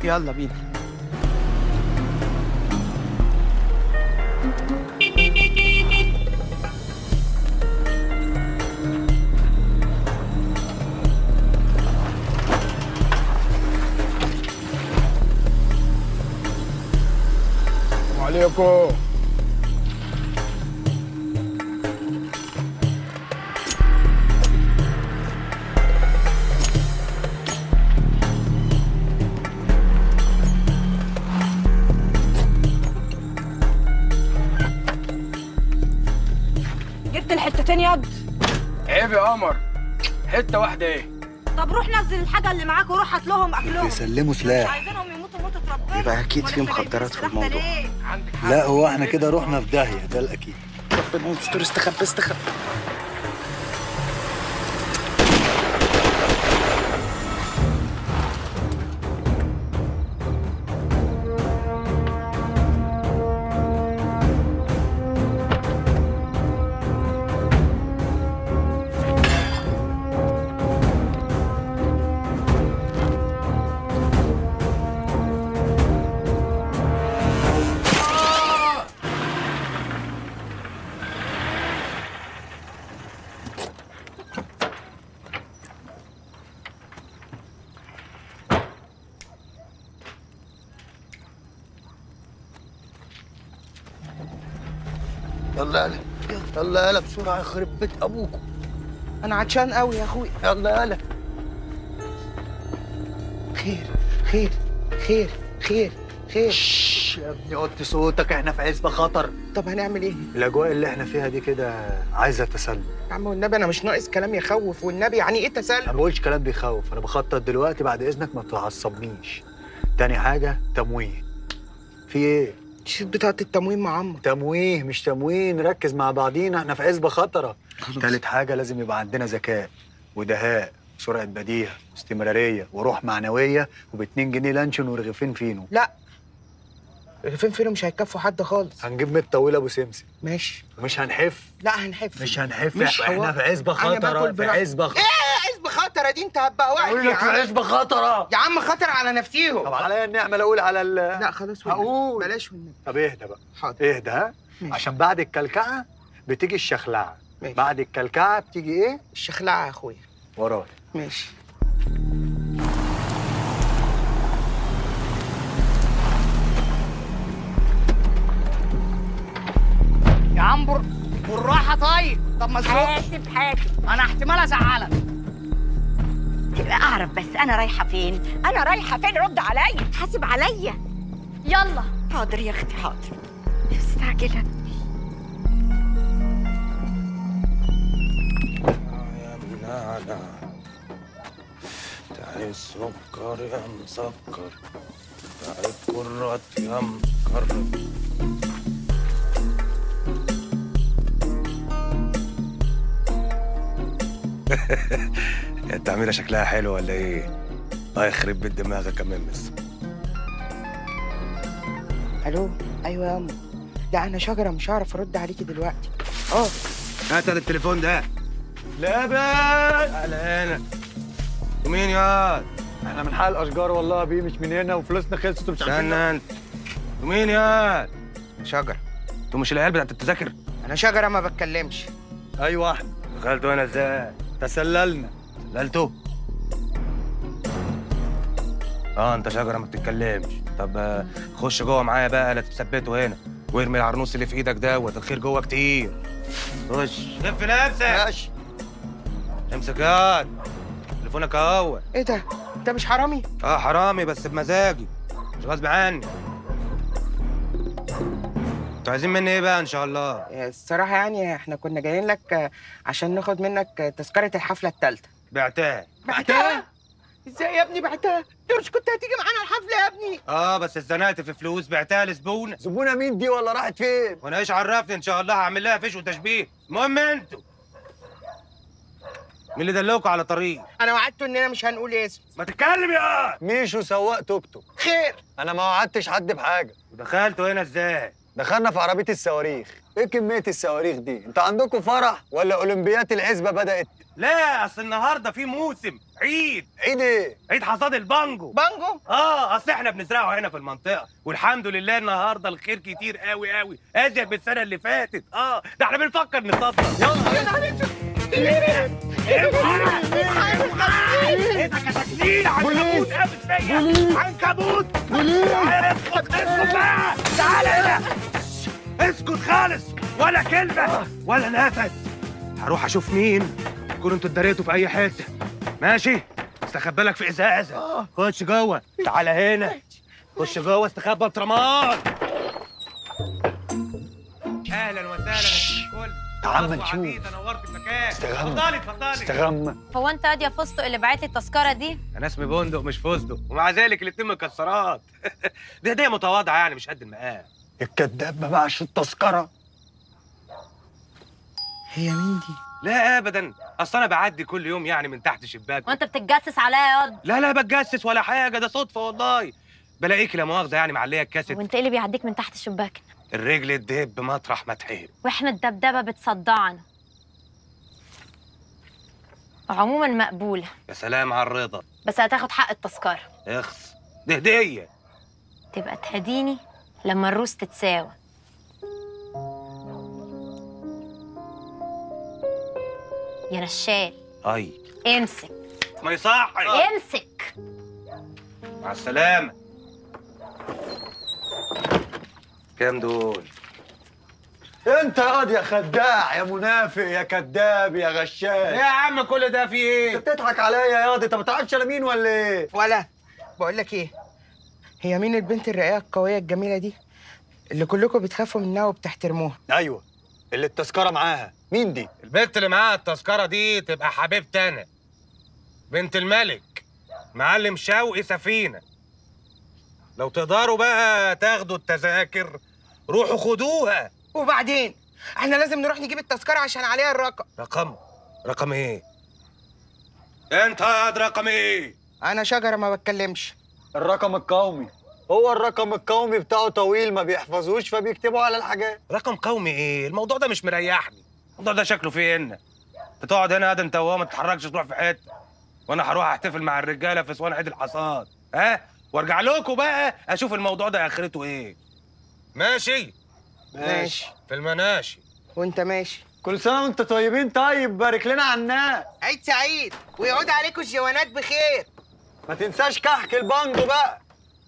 يلا بينا عليكم جبت الحتتين ياض عيب يا قمر حته واحده ايه طب روح نزل الحاجه اللي معاك وروح هات لهم اكلهم بيسلموا مش سلاح عايزينهم يموتوا موتة ربنا يبقى أكيد في أمال إحنا مخدرات جايبين في السلاح ده الموضوع. ليه؟ عندك حق لا هو احنا كده رحنا في داهيه ده الاكيد ربنا يستر استخبى استخبى يلا يلا يلا يلا بسرعه يخرب بيت ابوكم انا عطشان قوي يا اخويا يلا يلا خير خير خير خير خير شش يا ابني وطي صوتك احنا في عزبه خطر طب هنعمل ايه الاجواء اللي احنا فيها دي كده عايزه تسلل يا عم والنبي انا مش ناقص كلام يخوف والنبي يعني ايه انا تسلل ما بقولش كلام بيخوف انا بخطط دلوقتي بعد اذنك ما تعصبنيش تاني حاجه تمويه في ايه شوف بتاعه التموين مع عمك تمويه مش تموين ركز مع بعضينا احنا في عزبه خطره تالت حاجه لازم يبقى عندنا ذكاء ودهاء سرعه بديهه استمراريه وروح معنويه وب2 جنيه لانشون ورغيفين فينو لا الرغيفين فينو مش هيكفوا حد خالص هنجيب ميت طويله ابو سمسم ماشي مش هنحف لا هنحف مش هنحف مش احنا حوار. في عزبه أنا باكل خطره في براحتي. عزبه خطره ايه عزبة خطرة دي انت هتبقى اقول لك في عزبه خطره يا عم خطر على نفسيهم طب عليا النعمه اقول على ال لا خلاص والنبي. هقول. بلاش والنبي طب اهدى بقى حاضر اهدى ها ماشي. عشان بعد الكلكعه بتيجي الشخلعه ماشي. بعد الكلكعه بتيجي ايه الشخلعة يا اخويا وراي ماشي يا عمبر بالراحه طيب طب ما تزقش حاسب حاسب انا احتمال ازعلك تبقى اعرف بس انا رايحه فين انا رايحه فين رد عليا حاسب عليا يلا حاضر يا اختي حاضر مستعجله يا منعنع تعي السكر يا مسكر تعي الكرات يا مكرر يا التعميرة شكلها حلو ولا ايه؟ الله يخرب بيت دماغك يا ممس الو ايوه يا امي لا انا شجره مش هعرف ارد عليكي دلوقتي اه هات هذا التليفون ده لابس على هنا ومين يا احنا من حال الاشجار والله يا بيه مش من هنا وفلوسنا خلصت ومش عارفين استنى انت ومين يا شجر انتوا مش العيال بتاعت التذاكر انا شجره ما بتكلمش ايوه احنا دخلتوا هنا ازاي تسللنا سللتوا اه انت شجره ما بتتكلمش طب آه، خش جوه معايا بقى لا تثبته هنا وارمي العرنوس اللي في ايدك دوت الخير جوه كتير خش لف نفسك ماشي امسك ياد تليفونك اهو ايه ده انت مش حرامي اه حرامي بس بمزاجي مش غصب عني انتوا عايزين مني ايه بقى ان شاء الله الصراحه يعني احنا كنا جايين لك آه، عشان ناخد منك آه، تذكره الحفله الثالثه بعتها بعتها ازاي يا ابني بعتها انت مش كنت هتيجي معانا الحفله يا ابني اه بس اتزنقت في فلوس بعتها لزبونه زبونه مين دي ولا راحت فين وانا ايش عرفني ان شاء الله هعمل لها فيش وتشبيه المهم انتوا مين اللي دلوكوا على طريق انا وعدته اننا مش هنقول اسم ما تتكلم يا ميشو سواق توك توك خير انا ما وعدتش حد بحاجه ودخلتوا هنا ازاي دخلنا في عربيه الصواريخ ايه كميه الصواريخ دي انت عندكم فرح ولا اولمبيات العزبه بدات لا اصل النهارده في موسم عيد عيد ايه عيد حصاد البانجو بانجو اه اصل احنا بنزرعه هنا في المنطقه والحمد لله النهارده الخير كتير قوي قوي ازيد من السنه اللي فاتت اه ده احنا بنفكر نصدر يلا ايه ده كتاكلين عنكبوت قابل فيا عنكبوت اسكت اسكت بقى تعالى هنا اسكت خالص ولا كلمه ولا نفس هروح اشوف مين تكونوا انتوا اتدريتوا في اي حته ماشي استخبى لك في ازازه خش جوه تعالى هنا خش جوه استخبى بطرمان اهلا وسهلا يا ست الكل يا عم خطوة نشوف. عديدة، نورت المكان استغمى. اتفضلي اتفضلي استغمى هو انت قاضي يا فستق اللي بعت لي التذكره دي انا اسمي بندق مش فستق ومع ذلك الاتنين مكسرات دي هديه متواضعه يعني مش قد المقام الكداب ما باعش التذكره هي مين دي لا ابدا اصل انا بعدي كل يوم يعني من تحت شباك وانت بتتجسس عليا يا قاضي لا لا بتجسس ولا حاجه ده صدفه والله بلاقيك لا مؤاخذه يعني معليه الكاسيت وانت ايه اللي بيعديك من تحت الشباك الرجل الدب مطرح ما تحب واحنا الدبدبه بتصدعنا عموما مقبوله يا سلام على الرضا بس هتاخد حق التذكره اخس دي هديه تبقى تهديني لما الروس تتساوى يا نشال اي امسك ما يصحي امسك مع السلامه كام دول انت يا قاضي يا خداع يا منافق يا كذاب يا غشاش يا عم كل ده في ايه انت بتضحك عليا يا قاضي انت ما تعرفش انا مين ولا ايه ولا بقول لك ايه هي مين البنت الرقيقه القويه الجميله دي اللي كلكم بتخافوا منها وبتحترموها ايوه اللي التذكره معاها مين دي البنت اللي معاها التذكره دي تبقى حبيبتي انا بنت الملك معلم شوقي سفينه لو تقدروا بقى تاخدوا التذاكر روحوا خدوها وبعدين احنا لازم نروح نجيب التذكره عشان عليها الرقم رقم رقم ايه انت يا واد رقم ايه انا شجره ما بتكلمش الرقم القومي هو الرقم القومي بتاعه طويل ما بيحفظوش فبيكتبوا على الحاجات رقم قومي ايه الموضوع ده مش مريحني الموضوع ده شكله فيه ان انت تقعد هنا قاعد انت وهو ما تتحركش تروح في حته وانا هروح احتفل مع الرجاله في اسوان عيد الحصاد ها وارجع لكم بقى اشوف الموضوع ده اخرته ايه ماشي ماشي في المناشي وانت ماشي كل سنه وانت طيبين طيب بارك لنا على الناس عيد سعيد ويعود عليكم الجوانات بخير ما تنساش كحك البانجو بقى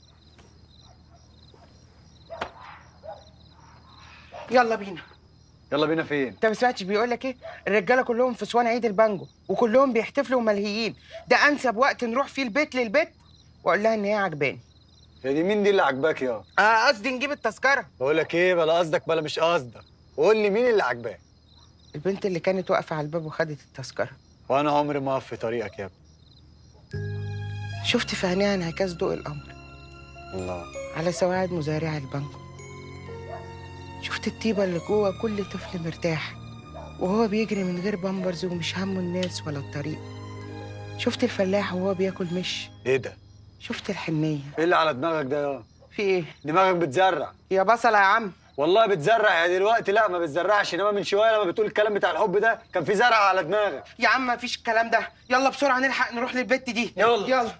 يلا بينا يلا بينا فين انت ما سمعتش بيقول لك ايه الرجاله كلهم في اسوان عيد البانجو وكلهم بيحتفلوا وملهيين ده انسب وقت نروح فيه البيت للبيت واقول لها ان هي عجباني هي دي مين دي اللي عجباك يا اه قصدي نجيب التذكره بقول لك ايه بلا قصدك بلا مش قصدك قول لي مين اللي عجباك البنت اللي كانت واقفه على الباب وخدت التذكره وانا عمري ما اقف في طريقك يا ابني شفت في عينيها انعكاس ضوء القمر الله على سواعد مزارع البانجو شفت الطيبة اللي جوه كل طفل مرتاح وهو بيجري من غير بامبرز ومش همه الناس ولا الطريق شفت الفلاح وهو بياكل مش ايه ده شفت الحنية ايه اللي على دماغك ده يا في ايه دماغك بتزرع يا بصلة يا عم والله بتزرع يعني دلوقتي لا ما بتزرعش انما من شويه لما بتقول الكلام بتاع الحب ده كان في زرع على دماغك يا عم مفيش الكلام ده يلا بسرعة نلحق نروح للبت دي يلا. يلا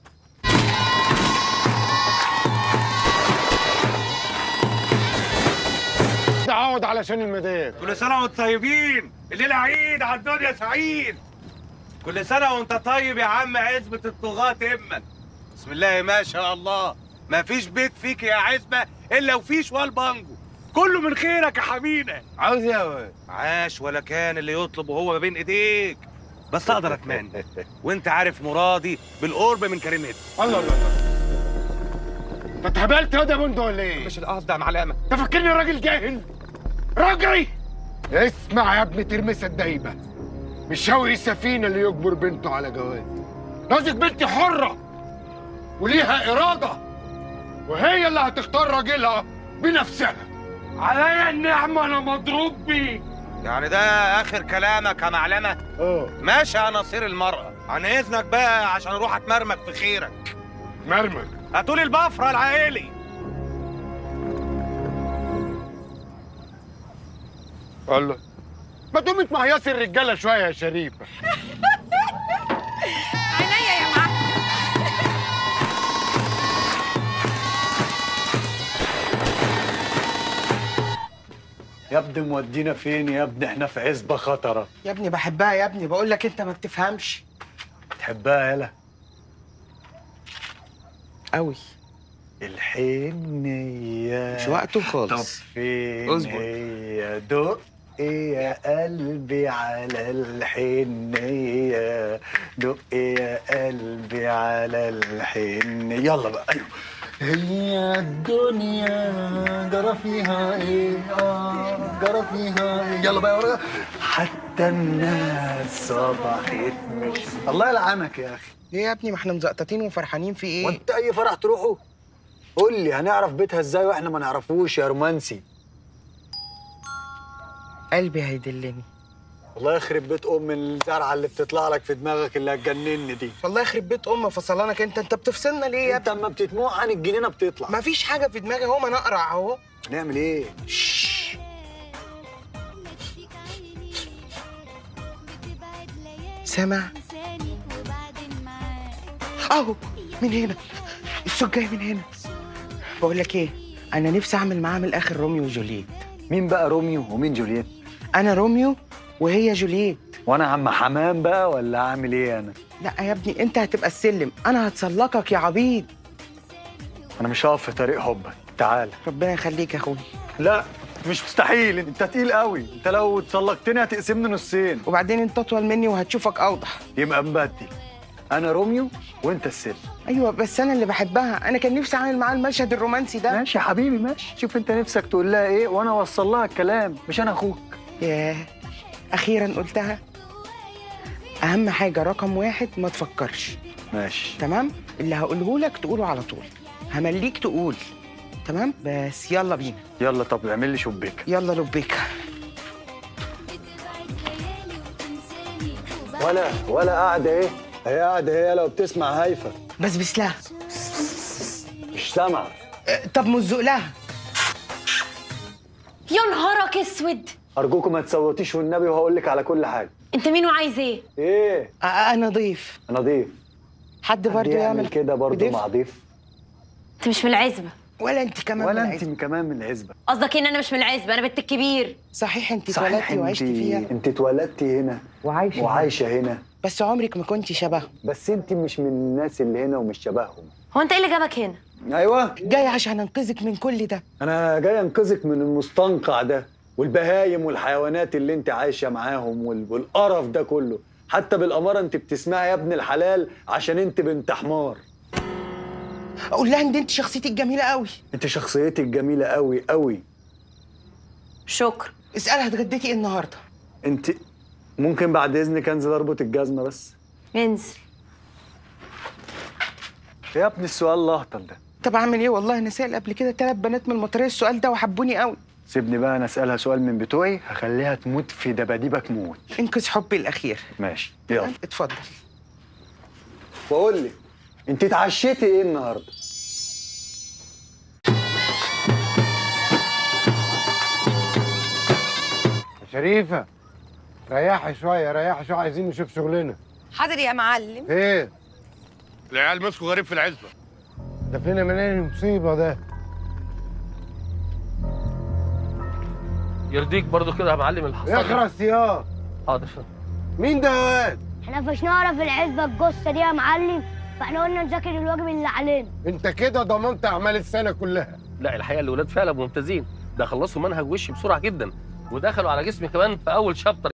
تعود علشان المداد كل سنه وانتم طيبين الليله عيد على الدنيا سعيد كل سنه وانت طيب يا عم عزبه الطغاة تما بسم الله ما شاء الله ما فيش بيت فيك يا عزبه الا وفيه شوال بانجو كله من خيرك يا حبيبنا عاوز ايه يا واد؟ عاش ولا كان اللي يطلب وهو ما بين ايديك بس اقدر اتمنى وانت عارف مرادي بالقرب من كريمتي الله الله الله انت اتهبلت يا ده بندق ولا ايه؟ مش القصد يا معلمه انت فاكرني راجل جاهل؟ راجعي اسمع يا ابن ترمسة الدايبة مش شوقي السفينة اللي يجبر بنته على جواز نازك بنتي حرة وليها إرادة وهي اللي هتختار راجلها بنفسها عليا النعمة أنا مضروب بيه يعني ده اخر كلامك يا معلمه اه ماشي يا نصير المرأة عن إذنك بقى عشان أروح أتمرمك في خيرك مرمر هاتولي البفرة العائلي الله ما تقومي تمهيصي الرجاله شويه يا شريفه عينيا يا معلم يا ابني مودينا فين يا ابني احنا في عزبه خطره يا ابني بحبها يا ابني بقول لك انت ما بتفهمش تحبها يالا قوي الحنيه مش وقته طب خالص فين اصبر. هي دق يا قلبي على الحنية دق يا قلبي على الحنية يلا بقى ايوه هي الدنيا جرى فيها ايه اه جرى فيها ايه يلا بقى يا ورقة حتى الناس صبحت مش الله يلعنك يا اخي ليه يا ابني ما احنا مزقططين وفرحانين في ايه وانت اي فرح تروحوا قول لي هنعرف بيتها ازاي واحنا ما نعرفوش يا رومانسي قلبي هيدلني والله يخرب بيت ام الزرعه اللي بتطلع لك في دماغك اللي هتجنني دي والله يخرب بيت ام فصلانك انت انت بتفصلنا ليه يا انت ابني اما بتدموع عن الجنينه بتطلع ما فيش حاجه في دماغي اهو ما نقرع اهو هنعمل ايه شش. سامع اهو من هنا الصوت جاي من هنا بقول لك ايه انا نفسي اعمل معاه من الاخر روميو وجولييت مين بقى روميو ومين جولييت انا روميو وهي جولييت وانا عم حمام بقى ولا اعمل ايه انا لا يا ابني انت هتبقى السلم انا هتسلقك يا عبيد انا مش هقف في طريق حبك تعال ربنا يخليك يا اخوي لا مش مستحيل انت تقيل قوي انت لو اتسلقتني هتقسمني نصين وبعدين انت اطول مني وهتشوفك اوضح يبقى مبدل انا روميو وانت السلم ايوه بس انا اللي بحبها انا كان نفسي اعمل معاها المشهد الرومانسي ده ماشي يا حبيبي ماشي شوف انت نفسك تقول لها ايه وانا اوصل لها الكلام مش انا اخوك ياه اخيرا قلتها اهم حاجه رقم واحد ما تفكرش ماشي تمام اللي هقوله لك تقوله على طول همليك تقول تمام بس يلا بينا يلا طب اعمل لي شبيكه يلا لبيك ولا ولا قاعده ايه هي قاعده هي لو بتسمع هايفه بس بسلها مش سامعه أه، طب مزق لها يا نهارك اسود ارجوكم ما تصوتيش والنبي وهقول لك على كل حاجه انت مين وعايز ايه ايه أه، انا ضيف انا ضيف حد حد برضه يعمل كده برضه بضيف؟ مع ضيف انت مش من العزبه ولا انت كمان ولا من انت العزبة. كمان من العزبه قصدك ان انا مش من العزبه انا بنت الكبير صحيح انت صحيح اتولدتي وعشتي فيها انت اتولدتي هنا وعايشه وعايشه هنا بس عمرك ما كنتي شبههم بس انت مش من الناس اللي هنا ومش شبههم هو انت ايه اللي جابك هنا ايوه جاي عشان انقذك من كل ده انا جاي انقذك من المستنقع ده والبهايم والحيوانات اللي انت عايشه معاهم وال- والقرف ده كله حتى بالاماره انت بتسمعي يا ابن الحلال عشان انت بنت حمار اقول لها ان انت شخصيتك جميله قوي انت شخصيتك جميله قوي قوي شكرا اسالها اتغديتي ايه النهارده انت ممكن بعد اذنك انزل اربط الجزمه بس انزل يا ابني السؤال الاهطل ده طب اعمل ايه والله انا سائل قبل كده ثلاث بنات من المطريه السؤال ده وحبوني قوي سيبني بقى انا اسالها سؤال من بتوعي هخليها تموت في دباديبك موت انقذ حبي الاخير ماشي يلا اتفضل بقول لي انت اتعشيتي ايه النهارده شريفه ريحي شويه ريحي شويه عايزين نشوف شغلنا حاضر يا معلم ايه العيال مسكوا غريب في العزبه ده فينا منين المصيبه ده يرضيك برضو كده يا معلم الحصان اخرس يا حاضر مين ده يا واد احنا مش نعرف العزبه الجثه دي يا معلم فاحنا قلنا نذاكر الواجب اللي علينا انت كده ضمنت اعمال السنه كلها لا الحقيقه الاولاد فعلا ممتازين ده خلصوا منهج وش بسرعه جدا ودخلوا على جسمي كمان في اول شابتر